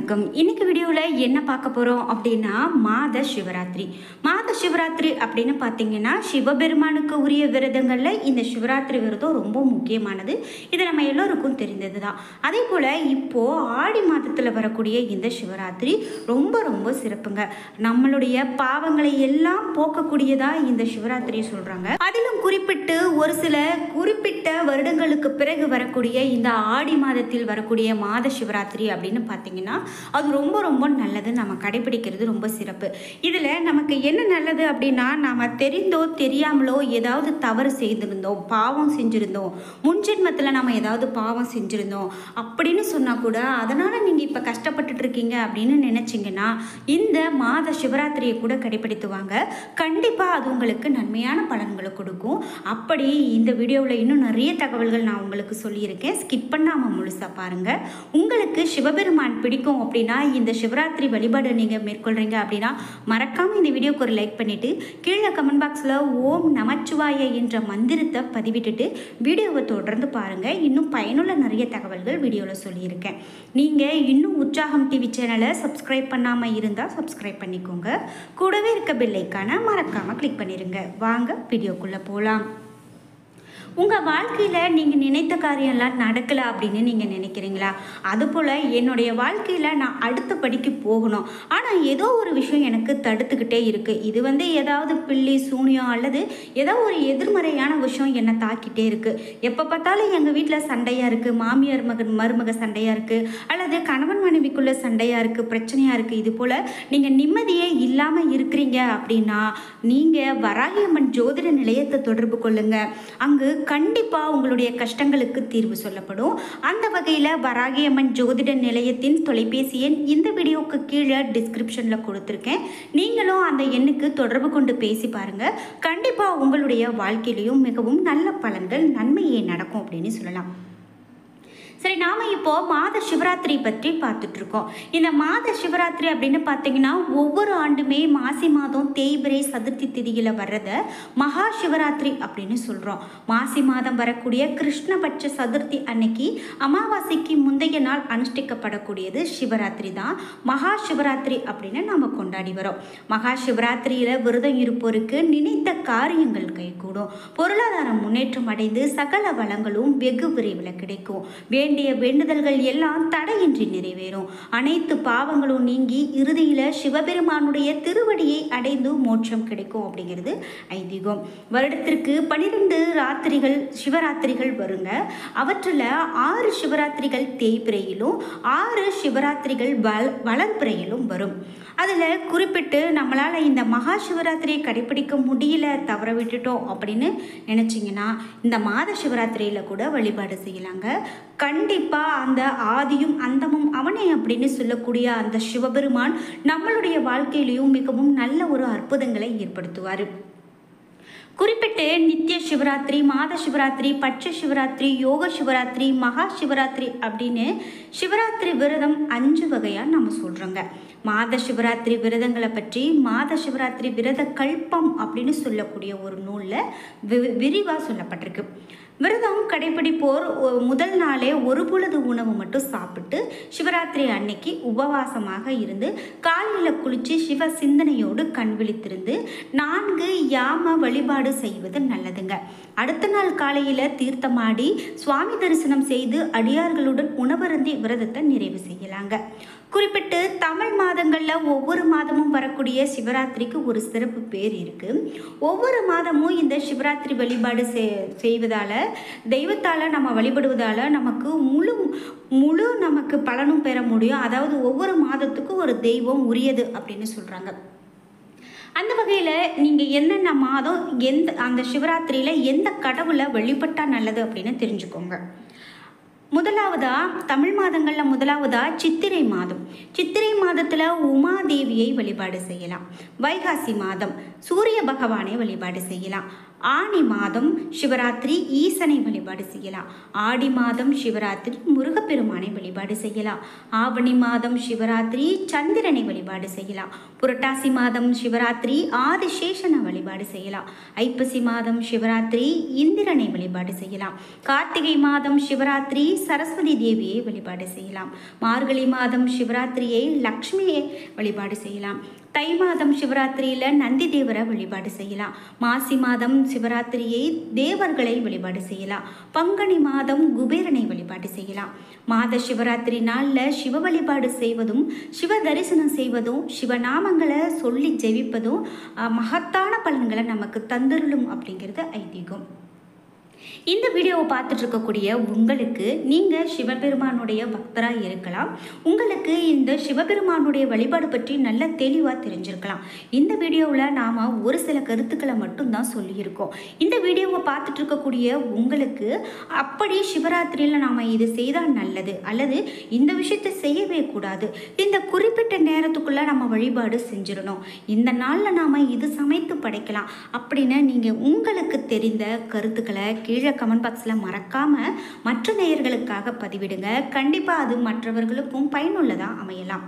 வணக்கம் இன்னைக்கு வீடியோவில் என்ன பார்க்க போகிறோம் அப்படின்னா மாத சிவராத்திரி மாத சிவராத்திரி அப்படின்னு பார்த்தீங்கன்னா சிவபெருமானுக்கு உரிய விரதங்களில் இந்த சிவராத்திரி விரதம் ரொம்ப முக்கியமானது இது நம்ம எல்லோருக்கும் தெரிந்தது தான் அதே போல் இப்போது ஆடி மாதத்தில் வரக்கூடிய இந்த சிவராத்திரி ரொம்ப ரொம்ப சிறப்புங்க நம்மளுடைய பாவங்களை எல்லாம் போக்கக்கூடியதாக இந்த சிவராத்திரியை சொல்கிறாங்க அதிலும் குறிப்பிட்டு ஒரு சில குறிப்பிட்ட வருடங்களுக்கு பிறகு வரக்கூடிய இந்த ஆடி மாதத்தில் வரக்கூடிய மாத சிவராத்திரி அப்படின்னு பார்த்தீங்கன்னா அது ரொம்ப ரொம்ப நல்லது நம்ம கடைபிடிக்கிறது ரொம்ப சிறப்பு இதில் நமக்கு என்ன நல்லது அப்படின்னா நாம் தெரிந்தோ தெரியாமலோ ஏதாவது தவறு செய்திருந்தோம் பாவம் செஞ்சுருந்தோம் முன்ஜென்மத்தில் நம்ம ஏதாவது பாவம் செஞ்சுருந்தோம் அப்படின்னு சொன்னால் கூட அதனால் நீங்கள் இப்போ கஷ்டப்பட்டுட்டு இருக்கீங்க அப்படின்னு நினச்சிங்கன்னா இந்த மாத சிவராத்திரியை கூட கடைபிடித்துவாங்க கண்டிப்பாக அது உங்களுக்கு நன்மையான பலன்களை கொடுக்கும் அப்படி இந்த வீடியோவில் இன்னும் நிறைய தகவல்கள் நான் உங்களுக்கு சொல்லியிருக்கேன் ஸ்கிப் பண்ணாமல் முழுசாக பாருங்கள் உங்களுக்கு சிவபெருமான் பிடிக்கும் அப்படின்னா இந்த சிவராத்திரி வழிபாடு நீங்கள் மேற்கொள்கிறீங்க அப்படின்னா மறக்காமல் இந்த வீடியோக்கு ஒரு லைக் பண்ணிவிட்டு கீழே கமெண்ட் பாக்ஸில் ஓம் நமச்சிவாய என்ற மந்திரத்தை பதிவிட்டுட்டு வீடியோவை தொடர்ந்து பாருங்கள் இன்னும் பயனுள்ள நிறைய தகவல்கள் வீடியோவில் சொல்லியிருக்கேன் நீங்கள் இன்னும் உற்சாகம் டிவி சேனலை சப்ஸ்கிரைப் பண்ணாமல் இருந்தால் சப்ஸ்கிரைப் பண்ணிக்கோங்க கூடவே இருக்க பெல்லைக்கான மறக்காமல் கிளிக் பண்ணிடுங்க வாங்க வீடியோக்குள்ளே போகலாம் உங்கள் வாழ்க்கையில் நீங்கள் நினைத்த காரியம்லாம் நடக்கலை அப்படின்னு நீங்கள் நினைக்கிறீங்களா அதுபோல் என்னுடைய வாழ்க்கையில் நான் அடுத்த படிக்கு போகணும் ஆனால் ஏதோ ஒரு விஷயம் எனக்கு தடுத்துக்கிட்டே இருக்குது இது வந்து ஏதாவது பில்லி சூனியம் அல்லது ஏதோ ஒரு எதிர்மறையான விஷயம் என்னை தாக்கிட்டே இருக்குது எப்போ பார்த்தாலும் எங்கள் வீட்டில் சண்டையாக இருக்குது மாமியார் மகன் மருமக சண்டையாக இருக்குது அல்லது கணவன் மனைவிக்குள்ளே சண்டையாக இருக்குது பிரச்சனையாக இருக்குது இது போல் நீங்கள் நிம்மதியே இல்லாமல் இருக்கிறீங்க அப்படின்னா நீங்கள் வராகியம்மன் ஜோதிட நிலையத்தை தொடர்பு கொள்ளுங்கள் அங்கு கண்டிப்பாக உங்களுடைய கஷ்டங்களுக்கு தீர்வு சொல்லப்படும் அந்த வகையில் வராகியம்மன் ஜோதிட நிலையத்தின் தொலைபேசி எண் இந்த வீடியோவுக்கு கீழே டிஸ்கிரிப்ஷனில் கொடுத்துருக்கேன் நீங்களும் அந்த எண்ணுக்கு தொடர்பு கொண்டு பேசி பாருங்கள் கண்டிப்பாக உங்களுடைய வாழ்க்கையிலையும் மிகவும் நல்ல பலன்கள் நன்மையே நடக்கும் அப்படின்னு சொல்லலாம் சரி நாம் இப்போது மாத சிவராத்திரி பற்றி பார்த்துட்ருக்கோம் இந்த மாத சிவராத்திரி அப்படின்னு பார்த்தீங்கன்னா ஒவ்வொரு ஆண்டுமே மாசி மாதம் தேய்பிரை சதுர்த்தி திதியில் வர்றத மகா சிவராத்திரி அப்படின்னு சொல்கிறோம் மாசி மாதம் வரக்கூடிய கிருஷ்ணபட்ச சதுர்த்தி அன்னைக்கு அமாவாசைக்கு முந்தைய நாள் அனுஷ்டிக்கப்படக்கூடியது சிவராத்திரி தான் மகா சிவராத்திரி அப்படின்னு நம்ம கொண்டாடி வரோம் மகா சிவராத்திரியில் விரதம் இருப்போருக்கு நினைத்த காரியங்கள் கைகூடும் பொருளாதார முன்னேற்றம் அடைந்து சகல வளங்களும் வெகு விரைவில் கிடைக்கும் வேண்டிய வேண்டுதல்கள் எல்லாம் தடையின்றி நிறைவேறும் அனைத்து பாவங்களும் நீங்கி இறுதியில் சிவபெருமானுடைய திருவடியை அடைந்து மோட்சம் கிடைக்கும் அப்படிங்கிறது ஐதீகம் வருடத்திற்கு பனிரெண்டு ராத்திரிகள் சிவராத்திரிகள் வருங்க அவற்றில் ஆறு சிவராத்திரிகள் தேய்பிரையிலும் ஆறு சிவராத்திரிகள் வள வளர்பிறையிலும் வரும் அதில் குறிப்பிட்டு நம்மளால் இந்த மகா சிவராத்திரியை கடைபிடிக்க முடியல தவற விட்டுட்டோம் அப்படின்னு நினச்சிங்கன்னா இந்த மாத சிவராத்திரியில் கூட வழிபாடு செய்யலாங்க கண்டிப்பாக அந்த ஆதியும் அந்தமும் அவனே அப்படின்னு சொல்லக்கூடிய அந்த சிவபெருமான் நம்மளுடைய வாழ்க்கையிலையும் மிகவும் நல்ல ஒரு அற்புதங்களை ஏற்படுத்துவார் குறிப்பிட்டு நித்திய சிவராத்திரி மாத சிவராத்திரி பட்ச சிவராத்திரி யோக சிவராத்திரி மகா சிவராத்திரி அப்படின்னு சிவராத்திரி விரதம் அஞ்சு வகையாக நம்ம சொல்கிறோங்க மாத சிவராத்திரி விரதங்களை பற்றி மாத சிவராத்திரி விரத கல்பம் அப்படின்னு சொல்லக்கூடிய ஒரு நூலில் வி விரிவாக சொல்லப்பட்டிருக்கு விரதம் கடைபிடிப்போர் ஒ- முதல் நாளே ஒரு பொழுது உணவு மட்டும் சாப்பிட்டு சிவராத்திரி அன்னைக்கு உபவாசமாக இருந்து காலையில் குளித்து சிவ சிந்தனையோடு கண் விழித்திருந்து நான்கு யாம வழிபாடு செய்வது நல்லதுங்க அடுத்த நாள் காலையில் தீர்த்தமாடி சுவாமி தரிசனம் செய்து அடியார்களுடன் உணவருந்தி விரதத்தை நிறைவு செய்யலாங்க குறிப்பிட்டு தமிழ் மாதங்களில் ஒவ்வொரு மாதமும் வரக்கூடிய சிவராத்திரிக்கு ஒரு சிறப்பு பேர் இருக்குது ஒவ்வொரு மாதமும் இந்த சிவராத்திரி வழிபாடு செய் செய்வதால் தெய்வத்தால் நம்ம வழிபடுவதால் நமக்கு முழு முழு நமக்கு பலனும் பெற முடியும் அதாவது ஒவ்வொரு மாதத்துக்கும் ஒரு தெய்வம் உரியது அப்படின்னு சொல்கிறாங்க அந்த வகையில் நீங்கள் என்னென்ன மாதம் எந்த அந்த சிவராத்திரியில் எந்த கடவுளை வழிபட்டால் நல்லது அப்படின்னு தெரிஞ்சுக்கோங்க முதலாவதா தமிழ் மாதங்களில் முதலாவதா சித்திரை மாதம் சித்திரை மாதத்தில் உமாதேவியை வழிபாடு செய்யலாம் வைகாசி மாதம் சூரிய பகவானை வழிபாடு செய்யலாம் ஆனி மாதம் சிவராத்திரி ஈசனை வழிபாடு செய்யலாம் ஆடி மாதம் சிவராத்திரி முருகப்பெருமானை வழிபாடு செய்யலாம் ஆவணி மாதம் சிவராத்திரி சந்திரனை வழிபாடு செய்யலாம் புரட்டாசி மாதம் சிவராத்திரி ஆதிசேஷனை வழிபாடு செய்யலாம் ஐப்பசி மாதம் சிவராத்திரி இந்திரனை வழிபாடு செய்யலாம் கார்த்திகை மாதம் சிவராத்திரி சரஸ்வதி தேவியை வழிபாடு செய்யலாம் மார்கழி மாதம் சிவராத்திரியை லக்ஷ்மியை வழிபாடு செய்யலாம் தை மாதம் சிவராத்திரியில் நந்தி தேவரை வழிபாடு செய்யலாம் மாசி மாதம் சிவராத்திரியை தேவர்களை வழிபாடு செய்யலாம் பங்குனி மாதம் குபேரனை வழிபாடு செய்யலாம் மாத சிவராத்திரி நாளில் சிவ வழிபாடு செய்வதும் சிவ தரிசனம் செய்வதும் சிவநாமங்களை சொல்லி ஜெபிப்பதும் அஹ், மகத்தான பலன்களை நமக்கு தந்துருளும் அப்படிங்கிறது ஐதீகம் இந்த வீடியோவை பார்த்துட்டு இருக்கக்கூடிய உங்களுக்கு நீங்கள் சிவபெருமானுடைய பக்தராக இருக்கலாம் உங்களுக்கு இந்த சிவபெருமானுடைய வழிபாடு பற்றி நல்ல தெளிவாக தெரிஞ்சிருக்கலாம் இந்த வீடியோவில் நாம் ஒரு சில கருத்துக்களை மட்டும்தான் சொல்லியிருக்கோம் இந்த வீடியோவை பார்த்துட்டு இருக்கக்கூடிய உங்களுக்கு அப்படி சிவராத்திரியில் நாம் இது செய்தால் நல்லது அல்லது இந்த விஷயத்தை செய்யவே கூடாது இந்த குறிப்பிட்ட நேரத்துக்குள்ளே நம்ம வழிபாடு செஞ்சிடணும் இந்த நாளில் நாம் இது சமைத்து படைக்கலாம் அப்படின்னு நீங்கள் உங்களுக்கு தெரிந்த கருத்துக்களை கீழே கமெண்ட் பாக்ஸில் மறக்காமல் மற்ற நேயர்களுக்காக பதிவிடுங்க கண்டிப்பாக அது மற்றவர்களுக்கும் பயனுள்ளதாக அமையலாம்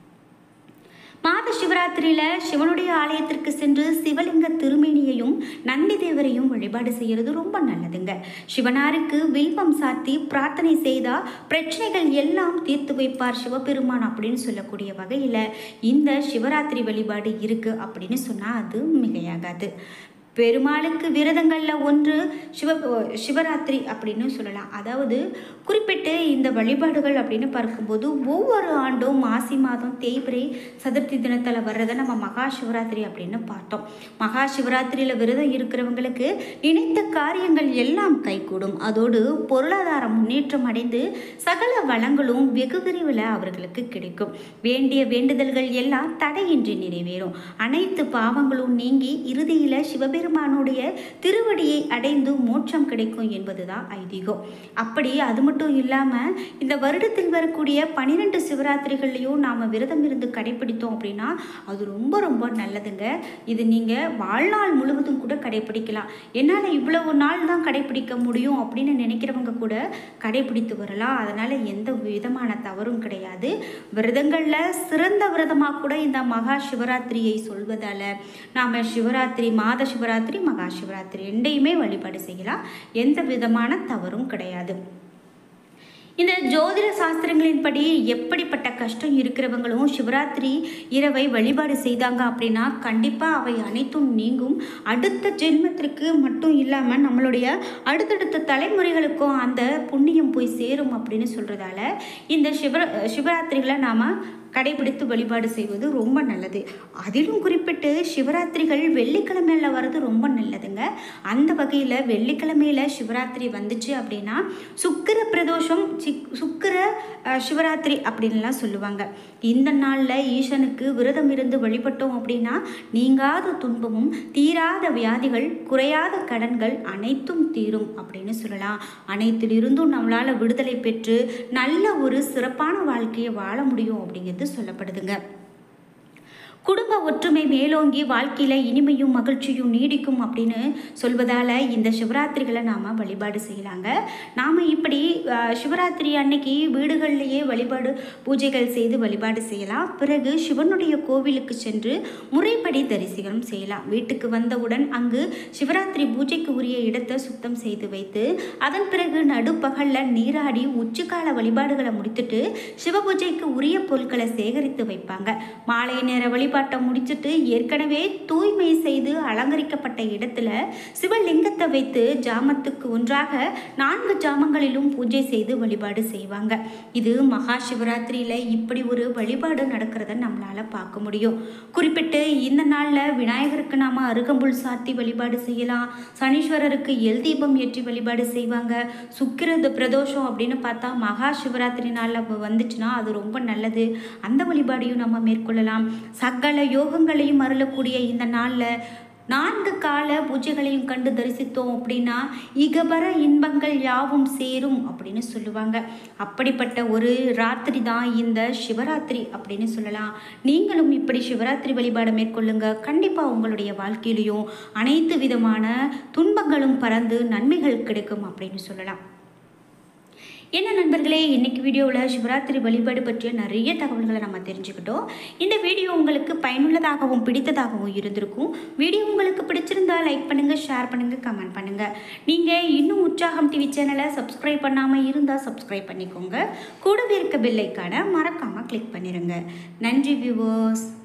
மாத சிவராத்திரியில் சிவனுடைய ஆலயத்திற்கு சென்று சிவலிங்க திருமேனியையும் நந்தி தேவரையும் வழிபாடு செய்கிறது ரொம்ப நல்லதுங்க சிவனாருக்கு வில்வம் சாத்தி பிரார்த்தனை செய்தால் பிரச்சனைகள் எல்லாம் தீர்த்து வைப்பார் சிவபெருமான் அப்படின்னு சொல்லக்கூடிய வகையில் இந்த சிவராத்திரி வழிபாடு இருக்குது அப்படின்னு சொன்னால் அது மிகையாகாது பெருமாளுக்கு விரதங்களில் ஒன்று சிவ சிவராத்திரி அப்படின்னு சொல்லலாம் அதாவது குறிப்பிட்டு இந்த வழிபாடுகள் அப்படின்னு பார்க்கும்போது ஒவ்வொரு ஆண்டும் மாசி மாதம் தேய்பிரை சதுர்த்தி தினத்தில் வர்றதை நம்ம மகா சிவராத்திரி அப்படின்னு பார்த்தோம் மகா சிவராத்திரியில் விரதம் இருக்கிறவங்களுக்கு நினைத்த காரியங்கள் எல்லாம் கைகூடும் அதோடு பொருளாதார முன்னேற்றம் அடைந்து சகல வளங்களும் வெகு விரைவில் அவர்களுக்கு கிடைக்கும் வேண்டிய வேண்டுதல்கள் எல்லாம் தடையின்றி நிறைவேறும் அனைத்து பாவங்களும் நீங்கி இறுதியில் சிவபெருமானுடைய திருவடியை அடைந்து மோட்சம் கிடைக்கும் என்பதுதான் ஐதீகம் அப்படி அது மட்டும் இல்லாமல் இந்த வருடத்தில் வரக்கூடிய பன்னிரெண்டு சிவராத்திரிகள்லையும் நாம் விரதம் இருந்து கடைபிடித்தோம் அப்படின்னா அது ரொம்ப ரொம்ப நல்லதுங்க இது நீங்கள் வாழ்நாள் முழுவதும் கூட கடைபிடிக்கலாம் என்னால் இவ்வளவு நாள் தான் கடைபிடிக்க முடியும் அப்படின்னு நினைக்கிறவங்க கூட கடைபிடித்து வரலாம் அதனால் எந்த விதமான தவறும் கிடையாது விரதங்களில் சிறந்த விரதமாக கூட இந்த மகா சிவராத்திரியை சொல்வதால் நாம் சிவராத்திரி மாத சிவராத்திரி மகா சிவராத்திரி ரெண்டையுமே வழிபாடு செய்யலாம் எந்த விதமான தவறும் கிடையாது இந்த ஜோதிட சாஸ்திரங்களின்படி எப்படிப்பட்ட கஷ்டம் இருக்கிறவங்களும் சிவராத்திரி இரவை வழிபாடு செய்தாங்க அப்படின்னா கண்டிப்பாக அவை அனைத்தும் நீங்கும் அடுத்த ஜென்மத்திற்கு மட்டும் இல்லாமல் நம்மளுடைய அடுத்தடுத்த தலைமுறைகளுக்கும் அந்த புண்ணியம் போய் சேரும் அப்படின்னு சொல்கிறதால இந்த சிவ சிவராத்திரிகளை நாம் கடைபிடித்து வழிபாடு செய்வது ரொம்ப நல்லது அதிலும் குறிப்பிட்டு சிவராத்திரிகள் வெள்ளிக்கிழமையில் வர்றது ரொம்ப நல்லதுங்க அந்த வகையில் வெள்ளிக்கிழமையில் சிவராத்திரி வந்துச்சு அப்படின்னா சுக்கிர பிரதோஷம் சிக் சுக்கிர அஹ், சிவராத்திரி அப்படின்லாம் சொல்லுவாங்க இந்த நாளில் ஈசனுக்கு விரதம் இருந்து வழிபட்டோம் அப்படின்னா நீங்காத துன்பமும் தீராத வியாதிகள் குறையாத கடன்கள் அனைத்தும் தீரும் அப்படின்னு சொல்லலாம் அனைத்திலிருந்தும் நம்மளால் விடுதலை பெற்று நல்ல ஒரு சிறப்பான வாழ்க்கையை வாழ முடியும் அப்படிங்கிறது சொல்லப்படுதுங்க குடும்ப ஒற்றுமை மேலோங்கி வாழ்க்கையில் இனிமையும் மகிழ்ச்சியும் நீடிக்கும் அப்படின்னு சொல்வதால் இந்த சிவராத்திரிகளை நாம் வழிபாடு செய்யலாங்க நாம் இப்படி அஹ், சிவராத்திரி அன்னைக்கு வீடுகளிலேயே வழிபாடு பூஜைகள் செய்து வழிபாடு செய்யலாம் பிறகு சிவனுடைய கோவிலுக்கு சென்று முறைப்படி தரிசனம் செய்யலாம் வீட்டுக்கு வந்தவுடன் அங்கு சிவராத்திரி பூஜைக்கு உரிய இடத்தை சுத்தம் செய்து வைத்து அதன் பிறகு நடுப்பகலில் நீராடி உச்சிக்கால வழிபாடுகளை முடித்துட்டு சிவபூஜைக்கு உரிய பொருட்களை சேகரித்து வைப்பாங்க மாலை நேர வழிபாட்டை முடிச்சுட்டு ஏற்கனவே தூய்மை செய்து அலங்கரிக்கப்பட்ட இடத்துல சிவலிங்கத்தை வைத்து ஜாமத்துக்கு ஒன்றாக நான்கு ஜாமங்களிலும் பூஜை செய்து வழிபாடு செய்வாங்க இது மகா சிவராத்திரியில் இப்படி ஒரு வழிபாடு நடக்கிறத நம்மளால் பார்க்க முடியும் குறிப்பிட்டு இந்த நாளில் விநாயகருக்கு நாம் அருகம்புல் சாத்தி வழிபாடு செய்யலாம் சனீஸ்வரருக்கு எல் தீபம் ஏற்றி வழிபாடு செய்வாங்க சுக்கிரத பிரதோஷம் அப்படின்னு பார்த்தா மகா சிவராத்திரி நாளில் வந்துச்சுன்னா அது ரொம்ப நல்லது அந்த வழிபாடையும் நம்ம மேற்கொள்ளலாம் சகல யோகங்களையும் அருளக்கூடிய இந்த நாளில் நான்கு கால பூஜைகளையும் கண்டு தரிசித்தோம் அப்படின்னா இகபர இன்பங்கள் யாவும் சேரும் அப்படின்னு சொல்லுவாங்க அப்படிப்பட்ட ஒரு ராத்திரி தான் இந்த சிவராத்திரி அப்படின்னு சொல்லலாம் நீங்களும் இப்படி சிவராத்திரி வழிபாடு மேற்கொள்ளுங்க கண்டிப்பாக உங்களுடைய வாழ்க்கையிலையும் அனைத்து விதமான துன்பங்களும் பறந்து நன்மைகள் கிடைக்கும் அப்படின்னு சொல்லலாம் என்ன நண்பர்களே இன்னைக்கு வீடியோவில் சிவராத்திரி வழிபாடு பற்றிய நிறைய தகவல்களை நம்ம தெரிஞ்சுக்கிட்டோம் இந்த வீடியோ உங்களுக்கு பயனுள்ளதாகவும் பிடித்ததாகவும் இருந்திருக்கும் வீடியோ உங்களுக்கு பிடிச்சிருந்தா லைக் பண்ணுங்கள் ஷேர் பண்ணுங்கள் கமெண்ட் பண்ணுங்கள் நீங்கள் இன்னும் உற்சாகம் டிவி சேனலை சப்ஸ்கிரைப் பண்ணாமல் இருந்தால் சப்ஸ்கிரைப் பண்ணிக்கோங்க கூடவே இருக்க பெல்லைக்கான மறக்காமல் கிளிக் பண்ணிடுங்க நன்றி வியூவர்ஸ்